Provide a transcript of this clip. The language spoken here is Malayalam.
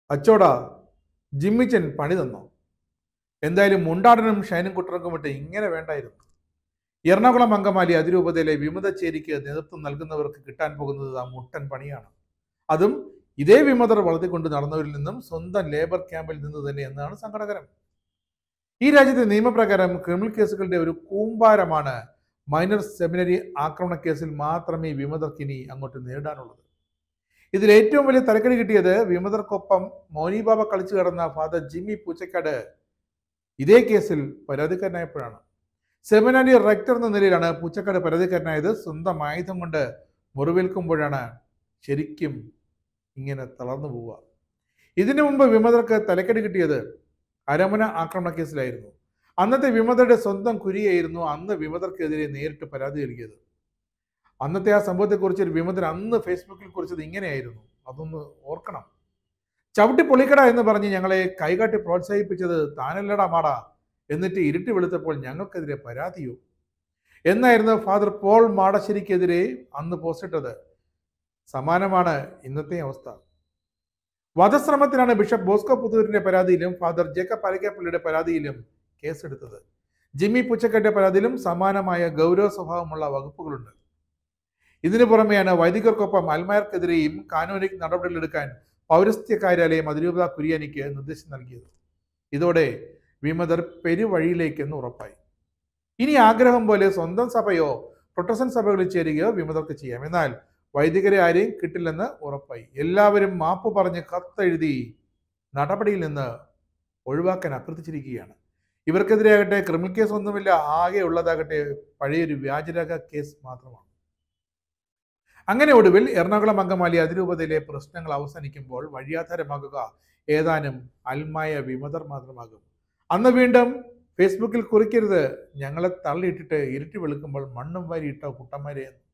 അച്ചോടാ ജിമ്മിച്ചൻ പണി തന്നോ എന്തായാലും മുണ്ടാടനും ഷൈനും കുട്ടർക്കും വിട്ട് ഇങ്ങനെ വേണ്ടായിരുന്നു എറണാകുളം അങ്കമാലി അതിരൂപതയിലെ വിമതച്ചേരിക്ക് നേതൃത്വം നൽകുന്നവർക്ക് കിട്ടാൻ പോകുന്നത് ആ മുട്ടൻ പണിയാണ് അതും ഇതേ വിമതർ വളർത്തിക്കൊണ്ട് നടന്നവരിൽ നിന്നും സ്വന്തം ലേബർ ക്യാമ്പിൽ നിന്ന് തന്നെ എന്നാണ് സങ്കടകരം ഈ രാജ്യത്തെ നിയമപ്രകാരം ക്രിമിനൽ കേസുകളുടെ ഒരു കൂമ്പാരമാണ് മൈനർ സെമിനറി ആക്രമണ കേസിൽ മാത്രമേ വിമതർക്ക് ഇനി അങ്ങോട്ട് നേരിടാനുള്ളത് ഇതിൽ ഏറ്റവും വലിയ തലക്കടി കിട്ടിയത് വിമതർക്കൊപ്പം മോനി ബാബ കളിച്ചു കിടന്ന ഫാദർ ജിമ്മി പൂച്ചക്കാട് ഇതേ കേസിൽ പരാതിക്കാരനായപ്പോഴാണ് സെമിനാരി റെക്ടർ എന്ന നിലയിലാണ് പൂച്ചക്കാട് പരാതിക്കാരനായത് സ്വന്തം ആയുധം കൊണ്ട് മുറിവേൽക്കുമ്പോഴാണ് ശരിക്കും ഇങ്ങനെ തളർന്നു പോവുക ഇതിനു മുമ്പ് വിമതർക്ക് തലക്കടി കിട്ടിയത് അരമന ആക്രമണ കേസിലായിരുന്നു അന്നത്തെ വിമതരുടെ സ്വന്തം കുരിയായിരുന്നു അന്ന് വിമതർക്കെതിരെ നേരിട്ട് പരാതി നൽകിയത് അന്നത്തെ ആ സംഭവത്തെക്കുറിച്ച് ഒരു വിമതൻ അന്ന് ഫേസ്ബുക്കിൽ കുറിച്ചത് ഇങ്ങനെയായിരുന്നു അതൊന്ന് ഓർക്കണം ചവിട്ടി പൊളിക്കട എന്ന് പറഞ്ഞ് ഞങ്ങളെ കൈകാട്ടി പ്രോത്സാഹിപ്പിച്ചത് താനല്ലടാ മാടാ എന്നിട്ട് ഇരുട്ടി വെളുത്തപ്പോൾ ഞങ്ങൾക്കെതിരെ പരാതിയോ എന്നായിരുന്നു ഫാദർ പോൾ മാടശ്ശേരിക്കെതിരെ അന്ന് പോസ്റ്റിട്ടത് സമാനമാണ് ഇന്നത്തെ അവസ്ഥ വധശ്രമത്തിനാണ് ബിഷപ്പ് ബോസ്കോ പുത്തൂരിന്റെ പരാതിയിലും ഫാദർ ജേക്കബ് പാലക്കാപ്പള്ളിയുടെ പരാതിയിലും കേസെടുത്തത് ജിമ്മി പുച്ചക്കന്റെ പരാതിയിലും സമാനമായ ഗൗരവ സ്വഭാവമുള്ള വകുപ്പുകളുണ്ട് ഇതിനു പുറമെയാണ് വൈദികർക്കൊപ്പം അൽമായർക്കെതിരെയും കാനോനിക് നടപടികളെടുക്കാൻ പൗരസ്ത്യ കാര്യാലയം അതിരൂപത കുര്യാനിക്ക് നിർദ്ദേശം നൽകിയത് ഇതോടെ വിമതർ പെരുവഴിയിലേക്കെന്ന് ഉറപ്പായി ഇനി ആഗ്രഹം പോലെ സ്വന്തം സഭയോ പ്രൊട്ടസ്റ്റന്റ് സഭകളിൽ ചേരുകയോ വിമതർക്ക് ചെയ്യാം എന്നാൽ വൈദികരെ ആരെയും കിട്ടില്ലെന്ന് ഉറപ്പായി എല്ലാവരും മാപ്പ് പറഞ്ഞ് കത്തെഴുതി നടപടിയിൽ നിന്ന് ഒഴിവാക്കാൻ അഭ്യർത്ഥിച്ചിരിക്കുകയാണ് ഇവർക്കെതിരെയാകട്ടെ ക്രിമിനൽ കേസ് ഒന്നുമില്ല ആകെ ഉള്ളതാകട്ടെ പഴയൊരു വ്യാജരേഖ കേസ് മാത്രമാണ് അങ്ങനെ ഒടുവിൽ എറണാകുളം അങ്കമാലി അതിരൂപതയിലെ പ്രശ്നങ്ങൾ അവസാനിക്കുമ്പോൾ വഴിയാധാരമാകുക ഏതാനും അൽമായ വിമതർ മാത്രമാകും അന്ന് വീണ്ടും ഫേസ്ബുക്കിൽ കുറിക്കരുത് ഞങ്ങളെ തള്ളിയിട്ടിട്ട് ഇരുട്ടി വെളുക്കുമ്പോൾ മണ്ണും വാരി ഇട്ട കുട്ടന്മാരെ എന്ന്